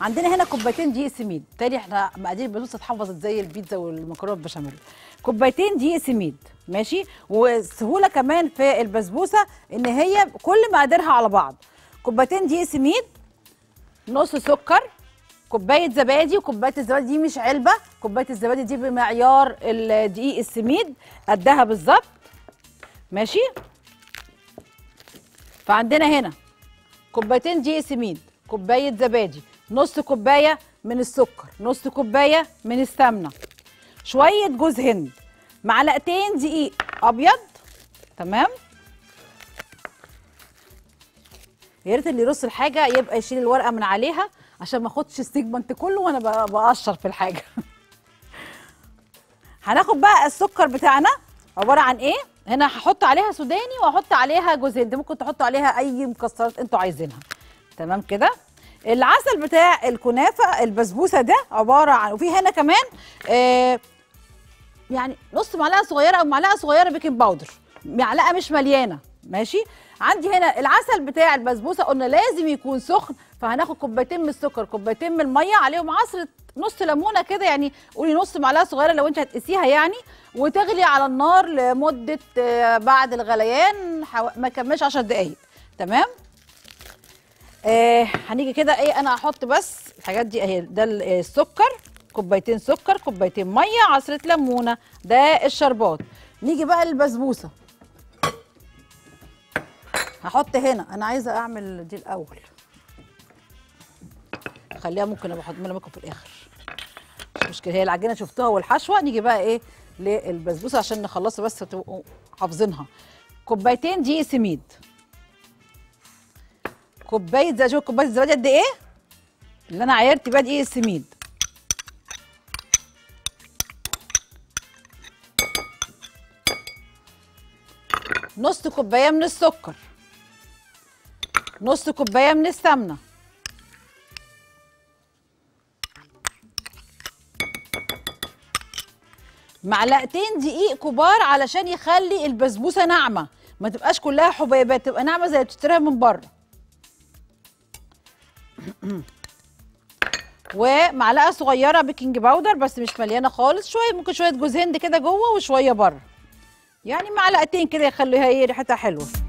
عندنا هنا كوبايتين دقيق سميد تاني احنا مقادير البسبوسه اتحفظت زي البيتزا والمكرونه بالبشاميل كوبايتين دقيق سميد ماشي وسهوله كمان في البسبوسه ان هي كل مقاديرها على بعض كوبايتين دقيق سميد نص سكر كوبايه زبادي وكوبايه الزبادي دي مش علبه كوبايه الزبادي دي بمعيار الدقيق السميد قدها بالظبط ماشي فعندنا هنا كوبايتين دقيق سميد كوبايه زبادي نص كوبايه من السكر نص كوبايه من السمنه شويه جوز هند معلقتين دقيق ابيض تمام يا ريت اللي يرص الحاجه يبقى يشيل الورقه من عليها عشان ما اخدش السيجمنت كله وانا ب- بقشر في الحاجه هناخد بقى السكر بتاعنا عباره عن ايه هنا هحط عليها سوداني واحط عليها جوز هند ممكن تحطوا عليها اي مكسرات انتوا عايزينها تمام كده العسل بتاع الكنافه البسبوسه ده عباره عن وفي هنا كمان آه يعني نص معلقه صغيره او معلقه صغيره بيكنج باودر معلقه مش مليانه ماشي عندي هنا العسل بتاع البسبوسه قلنا لازم يكون سخن فهناخد كوبايتين من السكر كوبايتين من الميه عليهم عصره نص ليمونه كده يعني قولي نص معلقه صغيره لو انت هتقيسيها يعني وتغلي على النار لمده آه، بعد الغليان حو... ما كملش 10 دقائق تمام آه هنيجي كده ايه انا هحط بس الحاجات دي اهي ده ال- آه، السكر كوبايتين سكر كوبايتين ميه عصره ليمونه ده الشربات نيجي بقى للبسبوسه هحط هنا انا عايزه اعمل دي الاول خليها ممكن ابقى احط منها ممكن في الاخر مش مشكله هي العجينه شفتوها والحشوه نيجي بقى ايه للبسبوسه عشان نخلصها بس تبقوا حافظينها كوبايتين دقيق سميد كوبايه زي شوف كوبايه الزبادي قد ايه اللي انا عايرت بيها دقيق السميد نص كوبايه من السكر نص كوبايه من السمنه معلقتين دقيق كبار علشان يخلي البسبوسه ناعمه ما تبقاش كلها حبيبات تبقى ناعمه زي اللي بتشتريها من بره ومعلقه صغيره بيكنج باودر بس مش مليانه خالص شويه ممكن شويه جوز هند كده جوه وشويه بره يعني معلقتين كده يخليها ايه ريحتها حلوه